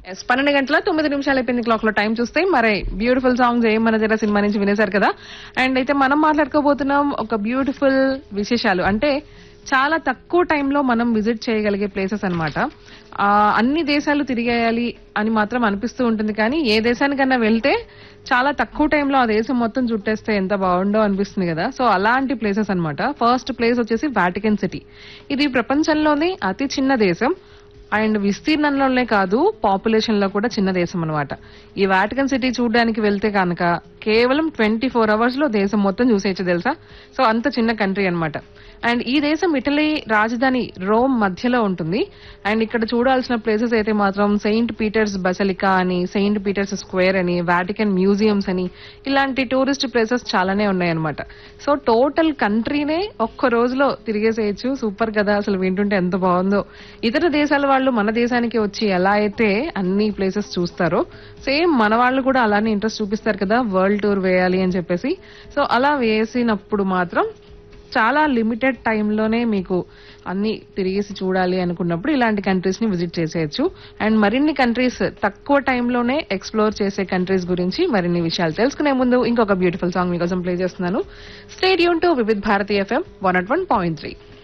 yes పన్నెండు గంటల తొమ్మిది నిమిషాలు అయిపోయింది క్లాక్ లో టైం చూస్తే మరి బ్యూటిఫుల్ సాంగ్స్ ఏం మన జర సినిమా నుంచి వినేశారు కదా అండ్ అయితే మనం మాట్లాడుకోబోతున్నాం ఒక బ్యూటిఫుల్ విశేషాలు అంటే చాలా తక్కువ టైంలో మనం విజిట్ చేయగలిగే ప్లేసెస్ అన్నమాట ఆ, అన్ని దేశాలు తిరిగేయాలి అని మాత్రం అనిపిస్తూ ఉంటుంది కానీ ఏ దేశానికన్నా వెళ్తే చాలా తక్కువ టైంలో ఆ దేశం మొత్తం చుట్టేస్తే ఎంత బాగుండో అనిపిస్తుంది కదా సో అలాంటి ప్లేసెస్ అన్నమాట ఫస్ట్ ప్లేస్ వచ్చేసి వాటికన్ సిటీ ఇది ప్రపంచంలోనే అతి చిన్న దేశం అండ్ విస్తీర్ణంలోనే కాదు పాపులేషన్ లో కూడా చిన్న దేశం అనమాట ఈ వాటికన్ సిటీ చూడడానికి వెళ్తే కనుక కేవలం ట్వంటీ ఫోర్ అవర్స్ లో దేశం మొత్తం చూసేయచ్చు తెలుసా సో అంత చిన్న కంట్రీ అన్నమాట అండ్ ఈ దేశం ఇటలీ రాజధాని రోమ్ మధ్యలో ఉంటుంది అండ్ ఇక్కడ చూడాల్సిన ప్లేసెస్ అయితే మాత్రం సెయింట్ పీటర్స్ బసలికా అని సెయింట్ పీటర్స్ స్క్వేర్ అని వాటికన్ మ్యూజియంస్ అని ఇలాంటి టూరిస్ట్ ప్లేసెస్ చాలానే ఉన్నాయన్నమాట సో టోటల్ కంట్రీనే ఒక్క రోజులో తిరిగేసేయచ్చు సూపర్ కదా అసలు వింటుంటే ఎంత బాగుందో ఇతర దేశాల వాళ్ళు మన దేశానికి వచ్చి ఎలా అయితే అన్ని ప్లేసెస్ చూస్తారో సేమ్ మన వాళ్ళు కూడా అలానే ఇంట్రెస్ట్ చూపిస్తారు కదా వరల్డ్ టూర్ వేయాలి అని చెప్పేసి సో అలా వేసినప్పుడు మాత్రం చాలా లిమిటెడ్ టైంలోనే మీకు అన్ని తిరిగేసి చూడాలి అనుకున్నప్పుడు ఇలాంటి కంట్రీస్ ని విజిట్ చేసేయచ్చు అండ్ మరిన్ని కంట్రీస్ తక్కువ టైంలోనే ఎక్స్ప్లోర్ చేసే కంట్రీస్ గురించి మరిన్ని విషయాలు తెలుసుకునే ముందు ఇంకొక బ్యూటిఫుల్ సాంగ్ మీకోసం ప్లే చేస్తున్నాను stay tuned to Vividh Bharati FM one at one point three